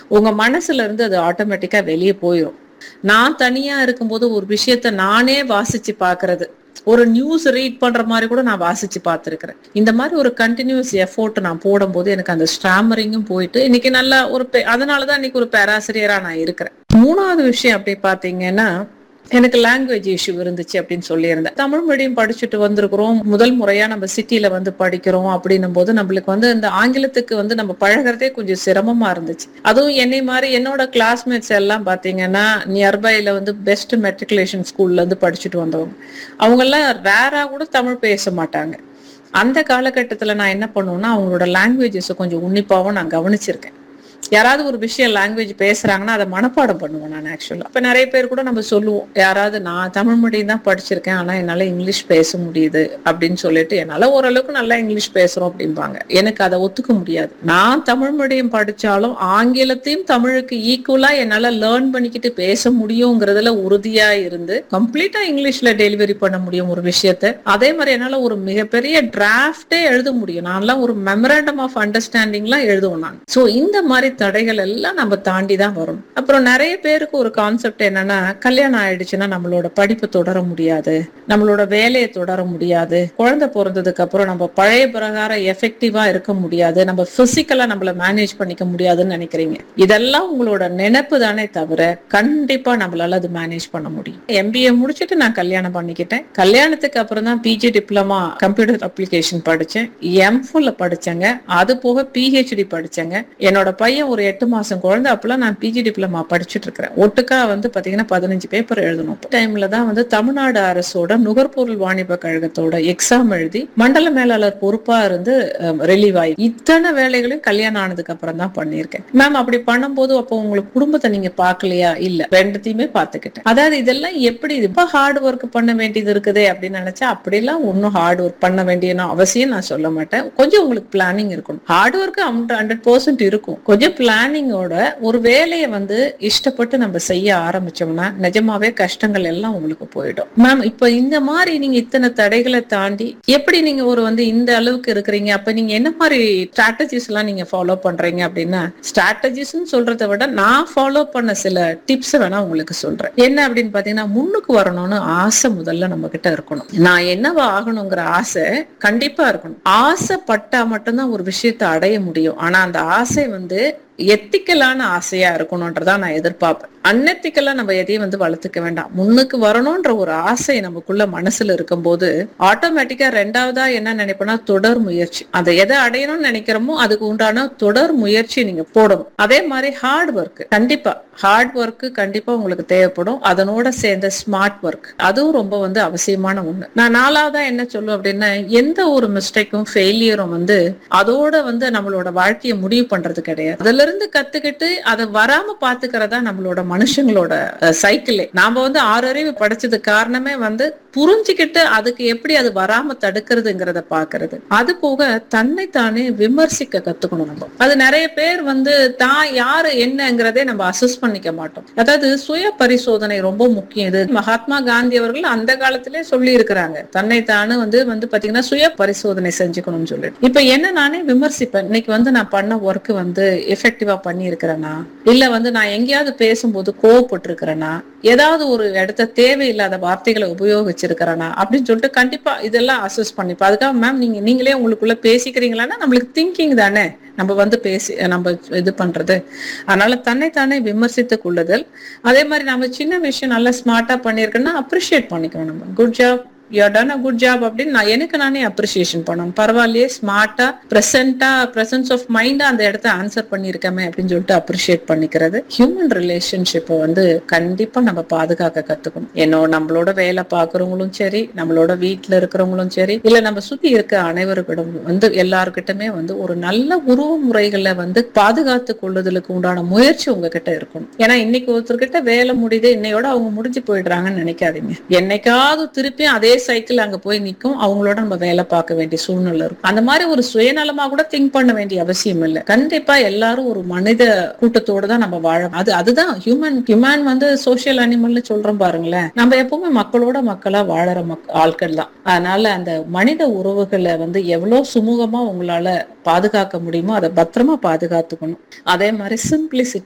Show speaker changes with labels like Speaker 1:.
Speaker 1: உங்க மனசுல இருந்து அது ஆட்டோமேட்டிக்கா வெளியே போயிடும் நான் தனியா இருக்கும்போது ஒரு விஷயத்த நானே வாசிச்சு பாக்குறது ஒரு நியூஸ் ரீட் பண்ற மாதிரி கூட நான் வாசிச்சு பார்த்திருக்கிறேன் இந்த மாதிரி ஒரு கண்டினியூஸ் எஃபோர்ட் நான் போடும்போது எனக்கு அந்த ஸ்டாமரிங்கும் போயிட்டு இன்னைக்கு நல்லா ஒரு பே- அதனாலதான் இன்னைக்கு ஒரு பேராசிரியரா நான் இருக்கிறேன் மூணாவது விஷயம் அப்படி பாத்தீங்கன்னா எனக்கு லாங்குவேஜ் இஷ்யூ இருந்துச்சு அப்படின்னு சொல்லியிருந்தேன் தமிழ் மீடியம் படிச்சுட்டு வந்திருக்கிறோம் முதல் முறையா நம்ம சிட்டில வந்து படிக்கிறோம் அப்படின்னும் போது நம்மளுக்கு வந்து இந்த ஆங்கிலத்துக்கு வந்து நம்ம பழகுறதே கொஞ்சம் சிரமமா இருந்துச்சு அதுவும் என்னை மாதிரி என்னோட கிளாஸ்மேட்ஸ் எல்லாம் பாத்தீங்கன்னா நியர்பைல வந்து பெஸ்ட் மெட்ரிகுலேஷன் ஸ்கூல்ல இருந்து படிச்சுட்டு வந்தவங்க அவங்க எல்லாம் ரேரா கூட தமிழ் பேச மாட்டாங்க அந்த காலகட்டத்துல நான் என்ன பண்ணுவேன்னா அவங்களோட லாங்குவேஜஸ் கொஞ்சம் உன்னிப்பாவும் நான் கவனிச்சிருக்கேன் யாராவது ஒரு விஷயம் லாங்குவேஜ் பேசுறாங்கன்னா அதை மனப்பாடம் பண்ணுவேன் நான் ஆக்சுவலா இப்ப நிறைய பேர் கூட நம்ம சொல்லுவோம் யாராவது நான் தமிழ் மீடியம் தான் படிச்சிருக்கேன் ஆனா என்னால இங்கிலீஷ் பேச முடியுது அப்படின்னு சொல்லிட்டு என்னால ஓரளவுக்கு நல்லா இங்கிலீஷ் பேசுறோம் அப்படிம்பாங்க எனக்கு அதை ஒத்துக்க முடியாது நான் தமிழ் மீடியம் படிச்சாலும் ஆங்கிலத்தையும் தமிழுக்கு ஈக்குவலா என்னால லேர்ன் பண்ணிக்கிட்டு பேச முடியுங்கிறதுல உறுதியா இருந்து கம்ப்ளீட்டா இங்கிலீஷ்ல டெலிவரி பண்ண முடியும் ஒரு விஷயத்த அதே மாதிரி என்னால ஒரு மிகப்பெரிய டிராஃப்டே எழுத முடியும் நான்லாம் ஒரு மெமரண்டம் ஆஃப் அண்டர்ஸ்டாண்டிங்லாம் எழுதுவேன் நான் சோ இந்த மாதிரி தடைகள் எல்லாம் நம்ம தாண்டி தான் வரும் அப்புறம் நிறைய பேருக்கு ஒரு கான்செப்ட் என்னன்னா கல்யாணம் ஆயிடுச்சுன்னா நம்மளோட படிப்பு தொடர முடியாது நம்மளோட வேலையை தொடர முடியாது குழந்தை பிறந்ததுக்கு அப்புறம் நம்ம பழைய பிரகாரம் எஃபெக்டிவா இருக்க முடியாது நம்ம பிசிக்கலா நம்மள மேனேஜ் பண்ணிக்க முடியாதுன்னு நினைக்கிறீங்க இதெல்லாம் உங்களோட நினைப்பு தானே தவிர கண்டிப்பா நம்மளால அது மேனேஜ் பண்ண முடியும் எம்பிஏ முடிச்சுட்டு நான் கல்யாணம் பண்ணிக்கிட்டேன் கல்யாணத்துக்கு அப்புறம் தான் பிஜி டிப்ளமா கம்ப்யூட்டர் அப்ளிகேஷன் படிச்சேன் எம்ஃபுல்ல படிச்சேங்க அது போக பிஹெச்டி படிச்சேங்க என்னோட பையன் ஒரு எட்டு மாசம் குழந்தை அப்பெல்லாம் நான் பிஜி டிப்ளமா படிச்சுட்டு இருக்கிறேன் ஒட்டுக்கா வந்து பாத்தீங்கன்னா பதினஞ்சு பேப்பர் எழுதணும் டைம்ல தான் வந்து தமிழ்நாடு அரசோட நுகர்பொருள் வாணிப கழகத்தோட எக்ஸாம் எழுதி மண்டல மேலாளர் பொறுப்பா இருந்து ரிலீவ் ஆகி இத்தனை வேலைகளையும் கல்யாணம் ஆனதுக்கு அப்புறம் தான் பண்ணியிருக்கேன் மேம் அப்படி பண்ணும்போது அப்போ உங்களுக்கு குடும்பத்தை நீங்க பாக்கலையா இல்ல ரெண்டுத்தையுமே பாத்துக்கிட்டேன் அதாவது இதெல்லாம் எப்படி இப்ப ஹார்ட் ஒர்க் பண்ண வேண்டியது இருக்குதே அப்படின்னு நினைச்சா அப்படிலாம் ஒன்னும் ஹார்ட் ஒர்க் பண்ண வேண்டிய அவசியம் நான் சொல்ல மாட்டேன் கொஞ்சம் உங்களுக்கு பிளானிங் இருக்கணும் ஹார்ட் ஒர்க் ஹண்ட்ரட் பர்சன்ட் இருக்கும் கொஞ்சம் பிளானிங்கோட ஒரு வேலையை வந்து இஷ்டப்பட்டு நம்ம செய்ய ஆரம்பிச்சோம்னா நிஜமாவே கஷ்டங்கள் எல்லாம் உங்களுக்கு போயிடும் மேம் இப்ப இந்த மாதிரி நீங்க இத்தனை தடைகளை தாண்டி எப்படி நீங்க ஒரு வந்து இந்த அளவுக்கு இருக்கிறீங்க அப்ப நீங்க என்ன மாதிரி ஸ்ட்ராட்டஜிஸ் எல்லாம் நீங்க ஃபாலோ பண்றீங்க அப்படின்னா ஸ்ட்ராட்டஜிஸ் சொல்றதை விட நான் ஃபாலோ பண்ண சில டிப்ஸ் வேணா உங்களுக்கு சொல்றேன் என்ன அப்படின்னு பாத்தீங்கன்னா முன்னுக்கு வரணும்னு ஆசை முதல்ல நம்ம கிட்ட இருக்கணும் நான் என்னவா ஆகணுங்கிற ஆசை கண்டிப்பா இருக்கணும் ஆசைப்பட்டா மட்டும்தான் ஒரு விஷயத்தை அடைய முடியும் ஆனா அந்த ஆசை வந்து எத்திக்கலான ஆசையா இருக்கணும்ன்றதா நான் எதிர்பார்ப்பேன் அன்னெத்திக்கலா நம்ம எதையும் வந்து வளர்த்துக்க வேண்டாம் முன்னுக்கு வரணும்ன்ற ஒரு ஆசை நமக்குள்ள மனசுல இருக்கும்போது ஆட்டோமேட்டிக்கா ரெண்டாவதா என்ன நினைப்பேன்னா தொடர் முயற்சி அதை எதை அடையணும்னு நினைக்கிறோமோ அதுக்கு உண்டான தொடர் முயற்சி நீங்க போடணும் அதே மாதிரி ஹார்ட் ஒர்க் கண்டிப்பா ஹார்ட் ஒர்க் கண்டிப்பா உங்களுக்கு தேவைப்படும் அதனோட சேர்ந்த ஸ்மார்ட் ஒர்க் அதுவும் ரொம்ப வந்து அவசியமான ஒண்ணு நான் நாலாவதா என்ன சொல்லுவேன் அப்படின்னா எந்த ஒரு மிஸ்டேக்கும் ஃபெயிலியரும் வந்து அதோட வந்து நம்மளோட வாழ்க்கையை முடிவு பண்றது கிடையாது அதுல இருந்து கத்துக்கிட்டு அதை வராம பாத்துக்கிறதா நம்மளோட மனுஷங்களோட சைக்கிளே நாம வந்து ஆறு அறிவு படிச்சது காரணமே வந்து புரிஞ்சுக்கிட்டு அதுக்கு எப்படி அது வராம தடுக்கிறதுங்கிறத பாக்குறது அது போக தன்னைத்தானே விமர்சிக்க கத்துக்கணும் நம்ம அது நிறைய பேர் வந்து தான் யாரு என்னங்கிறதே நம்ம அசஸ் பண்ணிக்க மாட்டோம் அதாவது சுய பரிசோதனை ரொம்ப முக்கியம் இது மகாத்மா காந்தி அவர்கள் அந்த காலத்திலே சொல்லி இருக்கிறாங்க தன்னைத்தானே வந்து வந்து பாத்தீங்கன்னா சுய பரிசோதனை செஞ்சுக்கணும்னு சொல்லிட்டு இப்ப என்ன நானே விமர்சிப்பேன் இன்னைக்கு வந்து நான் பண்ண ஒர்க் வந்து எஃபெக்டிவா பண்ணி இருக்கிறேனா இல்ல வந்து நான் எங்கேயாவது பேசும்போது கோவப்பட்டு இருக்கிறேனா ஏதாவது ஒரு இடத்த தேவையில்லாத வார்த்தைகளை உபயோகிச்சிருக்கிறேனா அப்படின்னு சொல்லிட்டு கண்டிப்பா இதெல்லாம் அசஸ் பண்ணிப்போம் அதுக்காக மேம் நீங்க நீங்களே உங்களுக்குள்ள பேசிக்கிறீங்களான்னா நம்மளுக்கு திங்கிங் தானே நம்ம வந்து பேசி நம்ம இது பண்றது அதனால தன்னைத்தானே விமர்சித்துக் கொள்ளுதல் அதே மாதிரி நம்ம சின்ன விஷயம் நல்லா ஸ்மார்ட்டா பண்ணியிருக்கோம்னா அப்ரிஷியேட் பண்ணிக்கணும் நம்ம good job you are done a good job அப்படின்னு நான் எனக்கு நானே அப்ரிசியேஷன் பண்ணணும் பரவாயில்லையே ஸ்மார்ட்டா ப்ரெசென்ட்டா ப்ரெசன்ஸ் ஆஃப் மைண்டா அந்த இடத்த ஆன்சர் பண்ணியிருக்கமே அப்படின்னு சொல்லிட்டு அப்ரிஷியேட் பண்ணிக்கிறது ஹியூமன் ரிலேஷன்ஷிப்பை வந்து கண்டிப்பா நம்ம பாதுகாக்க கத்துக்கணும் என்னோ நம்மளோட வேலை பாக்குறவங்களும் சரி நம்மளோட வீட்டுல இருக்கிறவங்களும் சரி இல்ல நம்ம சுத்தி இருக்க அனைவருக்கிடம் வந்து எல்லாருக்கிட்டமே வந்து ஒரு நல்ல உருவ முறைகளை வந்து பாதுகாத்து கொள்ளுதலுக்கு உண்டான முயற்சி உங்ககிட்ட இருக்கணும் ஏன்னா இன்னைக்கு ஒருத்தர்கிட்ட வேலை முடியுது இன்னையோட அவங்க முடிஞ்சு போயிடுறாங்கன்னு நினைக்காதீங்க என்னைக்காவது திருப்பி அதே சைக்கிள் அங்க போய் நிக்கும் அவங்களோட நம்ம வேலை பார்க்க வேண்டிய சூழ்நிலை இருக்கும் அந்த மாதிரி ஒரு சுயநலமா கூட திங்க் பண்ண வேண்டிய அவசியம் இல்லை கண்டிப்பா எல்லாரும் ஒரு மனித கூட்டத்தோட தான் நம்ம வாழ அது அதுதான் ஹியூமன் ஹியூமன் வந்து சோசியல் அனிமல்னு சொல்றோம் பாருங்களேன் நம்ம எப்பவுமே மக்களோட மக்களா வாழற மக் ஆட்கள் தான் அதனால அந்த மனித உறவுகளை வந்து எவ்வளவு சுமூகமா உங்களால பாதுகாக்க முடியுமோ அதை பத்திரமா பாதுகாத்துக்கணும் அதே மாதிரி சிம்பிளிசிட்டி